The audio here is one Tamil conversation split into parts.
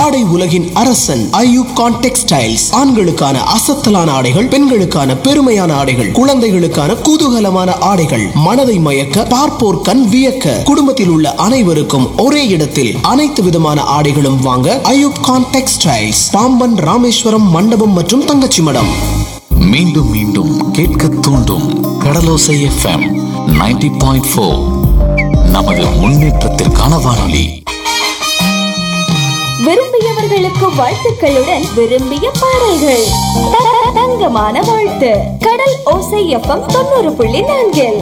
ஆடை உலகின் அரசன் ஐயூப் கான் டெக்ஸ்டைல்ஸ் ஆண்களுக்கான அசத்தலான ஆடைகள் பெண்களுக்கான பெருமையான ஆடைகள் குழந்தைகளுக்கான குதூகலமான ஆடைகள் மனதை மயக்க பார்ப்போர் கண் வியக்க குடும்பத்தில் உள்ள அனைவருக்கும் ஒரே இடத்தில் அனைத்து விதமான ஆடைகளும் வாங்க ஐயூப் கான் டெக்ஸ்டைல்ஸ் பாம்பன் ராமேஸ்வரம் மண்டபம் மற்றும் தங்கச்சி மடம் மீண்டும் மீண்டும் கேட்க தூண்டும் கடலோசை எஃப்எம் 90.4 பாயிண்ட் ஃபோர் நமது முன்னேற்றத்திற்கான வானொலி விரும்பியவர்களுக்கு வாழ்த்துக்களுடன் விரும்பிய பாடல்கள் த- தங்கமான வாழ்த்து கடல் ஓசை எஃப்எம் தொண்ணூறு புள்ளி நான்கில்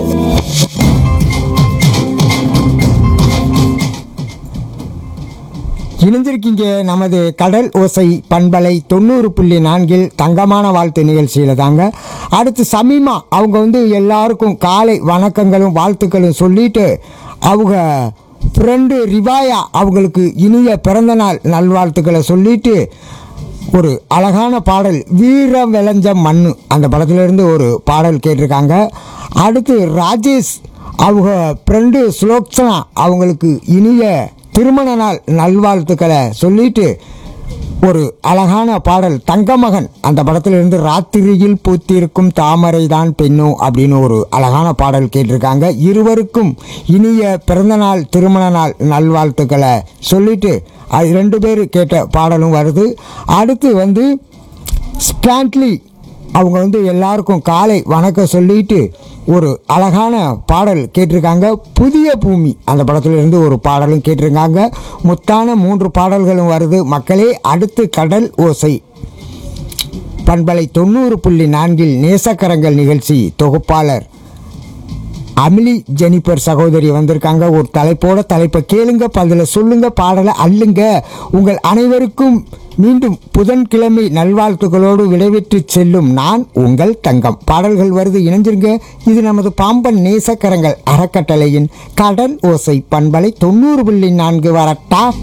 இணைந்திருக்கீங்க நமது கடல் ஓசை பண்பலை தொண்ணூறு புள்ளி நான்கில் தங்கமான வாழ்த்து நிகழ்ச்சியில் தாங்க அடுத்து சமீமா அவங்க வந்து எல்லாருக்கும் காலை வணக்கங்களும் வாழ்த்துக்களும் சொல்லிட்டு அவங்க ஃப்ரெண்டு ரிவாயா அவங்களுக்கு இனிய பிறந்தநாள் நல்வாழ்த்துக்களை சொல்லிட்டு ஒரு அழகான பாடல் வீர விளைஞ்ச மண்ணு அந்த படத்திலிருந்து ஒரு பாடல் கேட்டிருக்காங்க அடுத்து ராஜேஷ் அவங்க ஃப்ரெண்டு சுலோக்ஷனா அவங்களுக்கு இனிய திருமண நாள் நல்வாழ்த்துக்களை சொல்லிட்டு ஒரு அழகான பாடல் தங்கமகன் அந்த படத்திலிருந்து ராத்திரியில் பூத்திருக்கும் தாமரை தான் பெண்ணோ அப்படின்னு ஒரு அழகான பாடல் கேட்டிருக்காங்க இருவருக்கும் இனிய பிறந்தநாள் திருமண நாள் நல்வாழ்த்துக்களை சொல்லிட்டு அது ரெண்டு பேர் கேட்ட பாடலும் வருது அடுத்து வந்து ஸ்டான்ட்லி அவங்க வந்து எல்லாருக்கும் காலை வணக்கம் சொல்லிட்டு ஒரு அழகான பாடல் கேட்டிருக்காங்க புதிய பூமி அந்த படத்துல இருந்து ஒரு பாடலும் கேட்டிருக்காங்க முத்தான மூன்று பாடல்களும் வருது மக்களே அடுத்து கடல் ஓசை பண்பலை தொண்ணூறு புள்ளி நான்கில் நேசக்கரங்கள் நிகழ்ச்சி தொகுப்பாளர் அமிலி ஜெனிபர் சகோதரி வந்திருக்காங்க ஒரு தலைப்போட தலைப்பை கேளுங்க பதில் சொல்லுங்க பாடலை அள்ளுங்க உங்கள் அனைவருக்கும் மீண்டும் புதன்கிழமை நல்வாழ்த்துக்களோடு விடைபெற்று செல்லும் நான் உங்கள் தங்கம் பாடல்கள் வருது இணைஞ்சிருங்க இது நமது பாம்பன் நேசக்கரங்கள் அறக்கட்டளையின் கடல் ஓசை பண்பலை தொண்ணூறு புள்ளி நான்கு வரட்டா